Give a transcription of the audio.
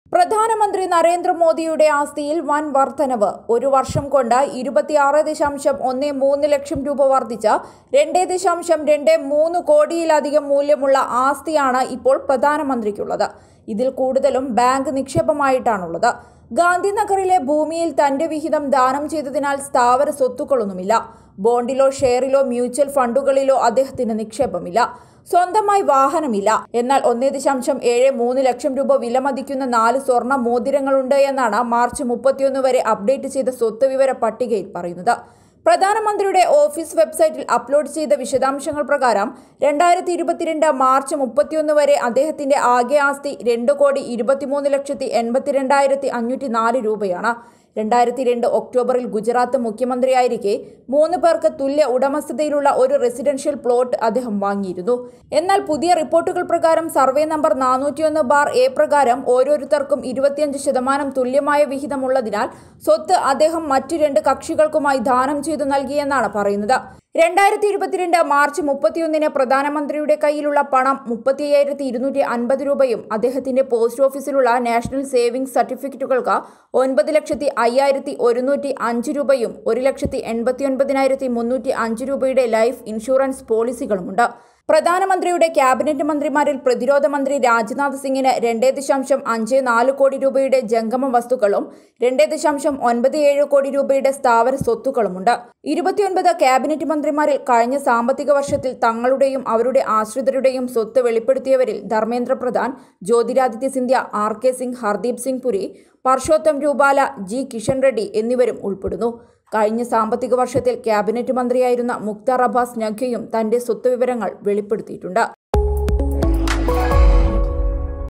പ്രധാനമന്ത്രി നരേന്ദ്രമോദിയുടെ ആസ്തിയിൽ വൻ വർധനവ് ഒരു വർഷം കൊണ്ട് ഇരുപത്തിയാറ് ദശാംശം ഒന്ന് മൂന്ന് ലക്ഷം രൂപ വർദ്ധിച്ച് രണ്ട് ദശാംശം രണ്ട് മൂന്ന് കോടിയിലധികം മൂല്യമുള്ള ആസ്തിയാണ് ഇപ്പോൾ പ്രധാനമന്ത്രിക്കുള്ളത് ഇതിൽ കൂടുതലും ബാങ്ക് നിക്ഷേപമായിട്ടാണുള്ളത് ഗാന്ധിനഗറിലെ ഭൂമിയിൽ തന്റെ വിഹിതം ദാനം ചെയ്തതിനാൽ സ്ഥാവര സ്വത്തുക്കളൊന്നുമില്ല ബോണ്ടിലോ ഷെയറിലോ മ്യൂച്വൽ ഫണ്ടുകളിലോ അദ്ദേഹത്തിന് നിക്ഷേപമില്ല സ്വന്തമായി വാഹനമില്ല എന്നാൽ ഒന്നേ ദശാംശം ഏഴ് മൂന്ന് ലക്ഷം രൂപ വിലമതിക്കുന്ന നാല് സ്വർണ്ണ മോതിരങ്ങളുണ്ട് എന്നാണ് മാർച്ച് മുപ്പത്തിയൊന്ന് വരെ അപ്ഡേറ്റ് ചെയ്ത സ്വത്ത് വിവര പട്ടികയിൽ പറയുന്നത് പ്രധാനമന്ത്രിയുടെ ഓഫീസ് വെബ്സൈറ്റിൽ അപ്ലോഡ് ചെയ്ത വിശദാംശങ്ങൾ പ്രകാരം രണ്ടായിരത്തി ഇരുപത്തിരണ്ട് മാർച്ച് മുപ്പത്തിയൊന്ന് വരെ അദ്ദേഹത്തിന്റെ ആകെ ആസ്തി രണ്ട് കോടി ഇരുപത്തിമൂന്ന് ലക്ഷത്തി എൺപത്തിരണ്ടായിരത്തി അഞ്ഞൂറ്റി നാല് രൂപയാണ് രണ്ടായിരത്തി രണ്ട് ഒക്ടോബറിൽ ഗുജറാത്ത് മുഖ്യമന്ത്രിയായിരിക്കെ മൂന്ന് പേർക്ക് തുല്യ ഉടമസ്ഥതയിലുള്ള ഒരു റെസിഡൻഷ്യൽ പ്ലോട്ട് അദ്ദേഹം വാങ്ങിയിരുന്നു എന്നാൽ പുതിയ റിപ്പോർട്ടുകൾ പ്രകാരം സർവേ നമ്പർ നാനൂറ്റിയൊന്ന് ബാർ എ പ്രകാരം ഓരോരുത്തർക്കും ഇരുപത്തിയഞ്ച് ശതമാനം തുല്യമായ വിഹിതമുള്ളതിനാൽ സ്വത്ത് അദ്ദേഹം മറ്റു രണ്ട് കക്ഷികൾക്കുമായി ദാനം ചെയ്തു നൽകിയെന്നാണ് പറയുന്നത് രണ്ടായിരത്തി ഇരുപത്തിരണ്ട് മാർച്ച് മുപ്പത്തിയൊന്നിന് പ്രധാനമന്ത്രിയുടെ കയ്യിലുള്ള പണം മുപ്പത്തി അയ്യായിരത്തി ഇരുന്നൂറ്റി അൻപത് രൂപയും അദ്ദേഹത്തിന്റെ പോസ്റ്റ് ഓഫീസിലുള്ള നാഷണൽ സേവിംഗ്സ് സർട്ടിഫിക്കറ്റുകൾക്ക് ഒൻപത് ലക്ഷത്തി അയ്യായിരത്തി ഒരുന്നൂറ്റി അഞ്ച് രൂപയും ഒരു ലക്ഷത്തി എൺപത്തി ഒൻപതിനായിരത്തി മുന്നൂറ്റി അഞ്ച് രൂപയുടെ ലൈഫ് ഇൻഷുറൻസ് പോളിസികളുമുണ്ട് പ്രധാനമന്ത്രിയുടെ ക്യാബിനറ്റ് മന്ത്രിമാരിൽ പ്രതിരോധ മന്ത്രി രാജ്നാഥ് സിംഗിന് രണ്ടേ ദശാംശം അഞ്ച് നാല് കോടി രൂപയുടെ ജംഗമ വസ്തുക്കളും രണ്ടേ ദശാംശം ഒൻപത് ഏഴ് കോടി രൂപയുടെ സ്ഥാവര സ്വത്തുക്കളുമുണ്ട് ഇരുപത്തിയൊൻപത് ക്യാബിനറ്റ് മന്ത്രിമാരിൽ കഴിഞ്ഞ സാമ്പത്തിക വർഷത്തിൽ തങ്ങളുടെയും അവരുടെ ആശ്രിതരുടെയും സ്വത്ത് വെളിപ്പെടുത്തിയവരിൽ Dharmendra Pradhan Jyotiraditya Scindia R K Singh Hardeep Singh Puri Parshottam Rupala G Kishan Reddy എന്നിവരും ഉൾപ്പെടുന്നു കഴിഞ്ഞ സാമ്പത്തിക വർഷത്തിൽ ക്യാബിനറ്റ് മന്ത്രിയായിരുന്ന മുക്താർ അബ്ബാസ് നഖ്വിയും തന്റെ സ്വത്ത് വിവരങ്ങൾ വെളിപ്പെടുത്തിയിട്ടുണ്ട്